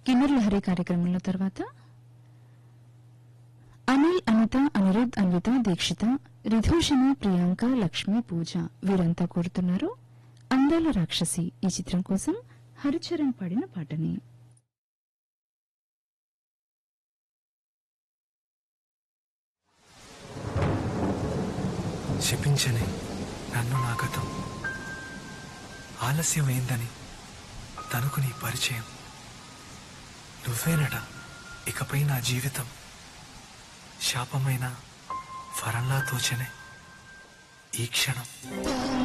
కిన్నర్ లహరి కార్యక్రమంలో తర్వాత అనిల్ అనిత అనిరుద్ అన్విత దీక్షిత రిధూషణ ప్రియాంక లక్ష్మి పూజ వీరంతా కోరుతున్నారు అందాల రాక్షసి ఈ చిత్రం కోసం హరిచరణ్ పాడిన పాటని శపించని నన్ను నా గతం ఆలస్యం ఏందని తనకు నీ పరిచయం నువ్వేనట ఇకపై నా జీవితం శాపమైన వరంలా తోచనే ఈ క్షణం